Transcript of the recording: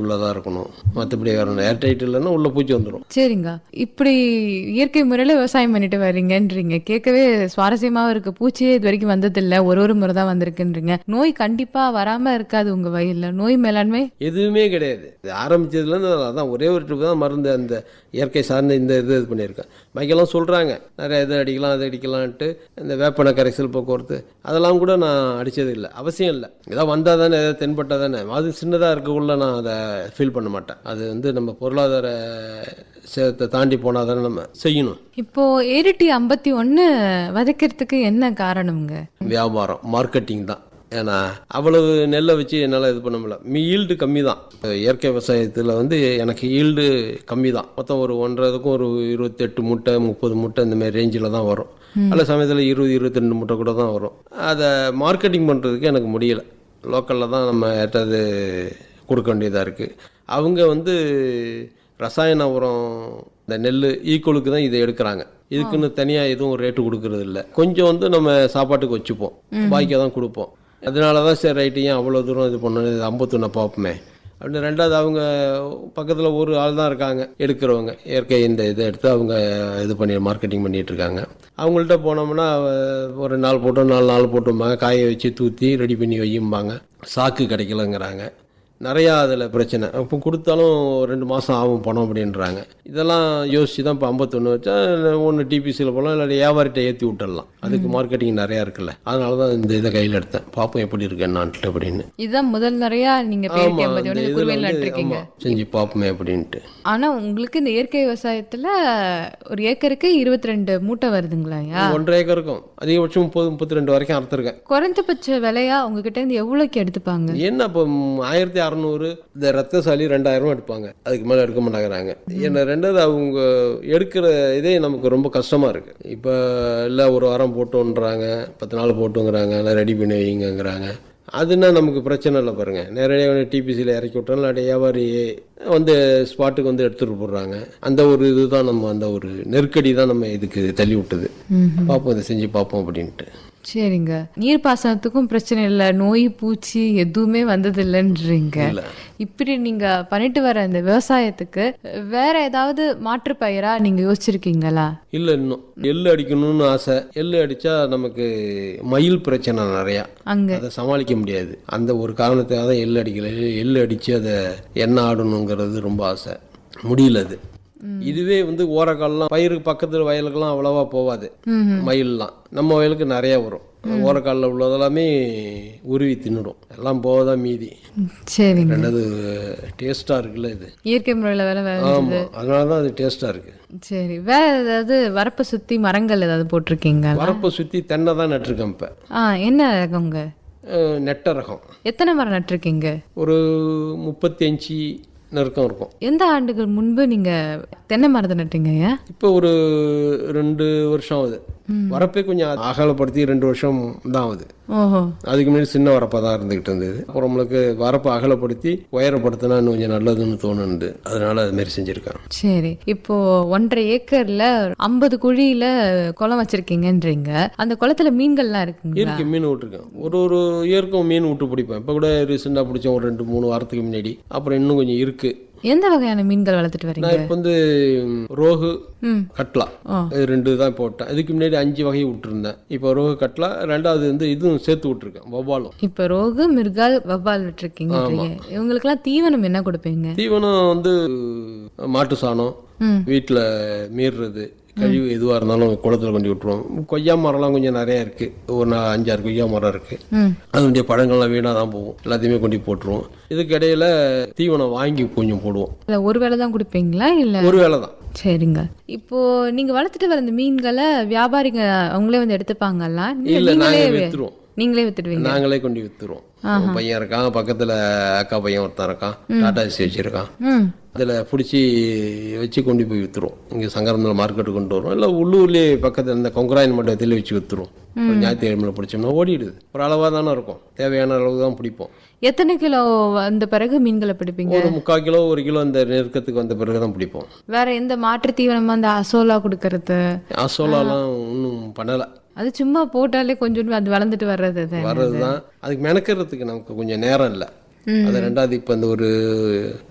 உள்ளதாக இருக்கணும் மற்றபடி வேற ஏர்டைட் இல்லைன்னா உள்ள பூச்சி வந்துடும் சரிங்க இப்படி இயற்கை முறையில விவசாயம் பண்ணிட்டு வர்றீங்கன்றீங்க கேட்கவே சுவாரஸ்யமாவும் இருக்கு பூச்சியே இது வரைக்கும் வந்ததில்ல ஒரு ஒரு முறை தான் வந்திருக்குன்றீங்க நோய் கண்டிப்பா வராம இருக்காது உங்க வயல்ல நோய் மேலாண்மை எதுவுமே கிடையாது இது ஆரம்பிச்சதுலேருந்து அதான் ஒரே ஒரு ட்ரிப் தான் மருந்து அந்த இயற்கை சார்ந்த இந்த இது இது பண்ணியிருக்கேன் பாக்கியெல்லாம் சொல்கிறாங்க நிறைய இது அடிக்கலாம் அது அடிக்கலான்ட்டு இந்த வேப்பனை கரைசல் போக்குவரத்து அதெல்லாம் கூட நான் அடித்தது இல்லை அவசியம் இல்லை ஏதாவது வந்தால் தானே ஏதாவது தென்பட்டால் தானே அது சின்னதாக இருக்கக்குள்ள நான் அதை ஃபீல் பண்ண மாட்டேன் அது வந்து நம்ம பொருளாதார சேதத்தை தாண்டி போனால் தானே நம்ம செய்யணும் இப்போ ஏரிட்டி ஐம்பத்தி ஒன்னு வதைக்கிறதுக்கு என்ன காரணம்ங்க வியாபாரம் மார்க்கெட்டிங் தான் ஏன்னா அவ்வளவு நெல்லை வச்சு என்னால் இது பண்ண முடியல மீ ஈல்டு கம்மி தான் இயற்கை விவசாயத்தில் வந்து எனக்கு ஈல்டு கம்மி தான் மொத்தம் ஒரு ஒன்றரைக்கும் ஒரு இருபத்தெட்டு முட்டை முப்பது முட்டை இந்த மாதிரி ரேஞ்சில் தான் வரும் சில சமயத்தில் இருபது இருபத்தி முட்டை கூட தான் வரும் அதை மார்க்கெட்டிங் பண்ணுறதுக்கு எனக்கு முடியல லோக்கலில் தான் நம்ம ஏற்றது கொடுக்க வேண்டியதாக இருக்குது அவங்க வந்து ரசாயன உரம் இந்த நெல் ஈக்குவலுக்கு தான் இதை எடுக்கிறாங்க இதுக்குன்னு தனியாக எதுவும் ரேட்டு கொடுக்கறது இல்லை கொஞ்சம் வந்து நம்ம சாப்பாட்டுக்கு வச்சுப்போம் பாய்க்க தான் கொடுப்போம் அதனால தான் சரி ரைட்டு ஏன் அவ்வளோ தூரம் இது பண்ணணும் இது ஐம்பத்தொன்று பார்ப்போமே அப்படின்னு ரெண்டாவது அவங்க பக்கத்தில் ஒரு ஆள் தான் இருக்காங்க எடுக்கிறவங்க இயற்கை இந்த இதை எடுத்து அவங்க இது பண்ணி மார்க்கெட்டிங் பண்ணிட்டு இருக்காங்க அவங்கள்ட்ட போனோம்னா அஹ், ஒரு நாள் போட்டோம் நாலு நாள் போட்டும்பாங்க காய வச்சு தூத்தி ரெடி பண்ணி வையும்பாங்க சாக்கு கிடைக்கலங்கிறாங்க நிறையா அதில் பிரச்சனை இப்போ கொடுத்தாலும் ரெண்டு மாதம் ஆகும் பணம் அப்படின்றாங்க இதெல்லாம் யோசிச்சு தான் இப்போ ஐம்பத்தொன்று வச்சா ஒன்று டிபிசியில் போகலாம் இல்லாட்டி வியாபாரிட்ட ஏற்றி விட்டுடலாம் அதுக்கு மார்க்கெட்டிங் நிறையா இருக்குல்ல அதனால தான் இந்த இதை கையில் எடுத்தேன் பார்ப்போம் எப்படி இருக்கு என்னான்ட்டு அப்படின்னு இதுதான் முதல் நிறையா நீங்க பேரிட்டி ஆமாம் ஐம்பத்தி இந்த ஒன்னு இதில் குருவையில் வந்து நட்டிருக்கீங்க ஆமாம் செஞ்சு பார்ப்போமே அப்படின்ட்டு ஆனா உங்களுக்கு இந்த இயற்கை விவசாயத்துல ஒரு ஏக்கருக்கு இருபத்தி ரெண்டு மூட்டை வருதுங்களாயா ஒன்றரை ஏக்கருக்கும் அதிகபட்சம் முப்பது முப்பத்தி ரெண்டு வரைக்கும் அறுத்துருக்கேன் குறைந்தபட்ச விலையா உங்ககிட்ட இருந்து எவ்வளவுக்கு எடுத்துப்பாங்க என்ன இப்போ ஆயிரத்தி அறநூறு இந்த ரத்தசாலி ரெண்டாயிரம் எடுப்பாங்க அதுக்கு மேலே எடுக்க மாட்டேங்கிறாங்க என்ன ரெண்டாவது அவங்க எடுக்கிற இதே நமக்கு ரொம்ப கஷ்டமாக இருக்குது இப்போ இல்லை ஒரு வாரம் போட்டோன்றாங்க பத்து நாள் போட்டுங்கிறாங்க இல்லை ரெடி பண்ணி வைங்கங்கிறாங்க அதுனா நமக்கு பிரச்சனை இல்லை பாருங்க நேரடியாக டிபிசியில் இறக்கி விட்டோம் இல்லாட்டி வியாபாரி வந்து ஸ்பாட்டுக்கு வந்து எடுத்துகிட்டு போடுறாங்க அந்த ஒரு இதுதான் நம்ம அந்த ஒரு நெருக்கடி தான் நம்ம இதுக்கு தள்ளி விட்டது பார்ப்போம் இதை செஞ்சு பார்ப்போம் அப்படின்ட்டு சரிங்க நீர்ப்பாசனத்துக்கும் பிரச்சனை இல்லை நோய் பூச்சி எதுவுமே வந்ததில்லைன்றீங்க இப்படி நீங்க பண்ணிட்டு வர இந்த விவசாயத்துக்கு வேற ஏதாவது மாற்று பயிரா நீங்க யோசிச்சிருக்கீங்களா இல்லை இன்னும் எள்ளு அடிக்கணும்னு ஆசை எள்ளு அடித்தா நமக்கு மயில் பிரச்சனை நிறையா அங்க அதை சமாளிக்க முடியாது அந்த ஒரு காரணத்துக்காக தான் எள்ளு அடிக்கல எள்ளு அடித்து அதை எண்ணெய் ஆடணுங்கிறது ரொம்ப ஆசை முடியல அது இதுவே வந்து ஓரக்கால்லாம் பயிருக்கு பக்கத்தில் வயலுக்கெல்லாம் அவ்வளவா போகாது மயில்லாம் நம்ம வயலுக்கு நிறைய வரும் ஓரக்காலில் உள்ளதெல்லாமே உருவி தின்னுடும் எல்லாம் போகதான் மீதி சரிங்க ரெண்டாவது டேஸ்ட்டாக இருக்குல்ல இது இயற்கை முறையில வேலை வேலை ஆமாம் அதனால தான் அது டேஸ்ட்டாக இருக்குது சரி வேற ஏதாவது வரப்பை சுத்தி மரங்கள் ஏதாவது போட்டிருக்கீங்களா வரப்பை சுற்றி தென்னை தான் நட்டிருக்கேன் இப்போ ஆ என்ன ரகங்க நெட்ட ரகம் எத்தனை மரம் நட்டிருக்கீங்க ஒரு முப்பத்தி அஞ்சு நெருக்கம் இருக்கும் எந்த ஆண்டுகள் முன்பு நீங்க தென்னை மரத்தை நட்டீங்க ஐயா இப்போ ஒரு ரெண்டு வருஷம் ஆகுது வரப்பே கொஞ்சம் அகலப்படுத்தி ரெண்டு வருஷம் தான் ஆகுது ஓஹோ அதுக்கு முன்னாடி சின்ன வரப்பாக தான் இருந்துகிட்டு இருந்தது அப்புறம் நம்மளுக்கு வரப்பை அகலப்படுத்தி உயரப்படுத்தினா இன்னும் கொஞ்சம் நல்லதுன்னு தோணுது அதனால அது மாதிரி செஞ்சுருக்கேன் சரி இப்போ ஒன்றரை ஏக்கர்ல ஐம்பது குழியில குளம் வச்சிருக்கீங்கன்றீங்க அந்த குளத்துல மீன்கள்லாம் இருக்குங்களா இயற்கை மீன் விட்டுருக்கேன் ஒரு ஒரு இயற்கும் மீன் விட்டு பிடிப்பேன் இப்போ கூட ரீசெண்டாக பிடிச்சேன் ஒரு ரெண்டு மூணு வாரத்துக்கு முன்னாடி அப்புறம் இன்னும் கொஞ்சம் இருக்கு எந்த வகையான மீன்கள் வளர்த்துட்டு வரீங்க நான் இப்போ வந்து ம், ரோகு ம். கட்லா ஆ. இது ரெண்டு தான் போட்டேன் இதுக்கு முன்னாடி அஞ்சு வகை விட்டுருந்தேன் இப்போ ரோகு கட்லா ரெண்டாவது வந்து இதுவும் சேர்த்து விட்டுருக்கேன் வவ்வாலும் இப்ப ரோகு மிருகால் வவ்வால் விட்டுருக்கீங்க இவங்களுக்கெல்லாம் தீவனம் என்ன கொடுப்பீங்க தீவனம் வந்து மாட்டு சாணம் ம். வீட்டில் மீறுறது கழிவு எதுவாக இருந்தாலும் குளத்துல கொண்டு விட்டுருவோம் கொய்யா மரம்லாம் கொஞ்சம் நிறையா இருக்குது ஒரு நா- அஞ்சாறு கொய்யா மரம் இருக்குது ம் அதனுடைய பழங்கள்லாம் வீணாக தான் போகும் எல்லாத்தையுமே கொண்டு போய் போட்டுருவோம் இதுக்கு இடையில தீவனம் வாங்கி கொஞ்சம் போடுவோம் இல்ல ஒரு வேளை தான் கொடுப்பீங்களா இல்ல ஒரு வேளை தான் சரிங்க இப்போ நீங்க வளர்த்துட்டு வர இந்த மீன்களை வியாபாரிங்க அவங்களே வந்து எடுத்துப்பாங்கல்ல இல்ல இல்லை நீங்களே நாங்கள் விற்றுருவோம் நீங்களே வித்துடுவீங்க நாங்களே கொண்டு விற்றுருவோம் பையன் இருக்கான் பக்கத்தில் அக்கா பையன் ஒருத்தன் இருக்கான் டாடா ஏசி வச்சுருக்கான் ம் அதில் பிடிச்சி வச்சு கொண்டு போய் விற்றுருவோம் இங்கே சங்கரமில் மார்க்கெட்டுக்கு கொண்டு வரோம் இல்லை உள்ளூர்லேயே பக்கத்தில் இந்த கொங்கராயன் மண்டபத்தில் வச்சு விற்றுருவோம் ஒரு ஞாயிற்றுக்கிழமையில் பிடிச்சோம்னா ஓடிடுது ஒரு அளவாக தானே இருக்கும் தேவையான அளவு தான் பிடிப்போம் எத்தனை கிலோ வந்த பிறகு மீன்களை பிடிப்பீங்க ஒரு முக்கால் கிலோ ஒரு கிலோ அந்த நெருக்கத்துக்கு வந்த பிறகு தான் பிடிப்போம் வேற எந்த மாற்று தீவனமா அந்த அசோலா கொடுக்கறது அசோலாலாம் ஒன்றும் பண்ணலை அது சும்மா போட்டாலே கொஞ்சம் அது வளர்ந்துட்டு வர்றது தான் வர்றது தான் அதுக்கு மெனக்கிறதுக்கு நமக்கு கொஞ்சம் நேரம் இல்லை அது ரெண்டாவது இப்போ இந்த ஒரு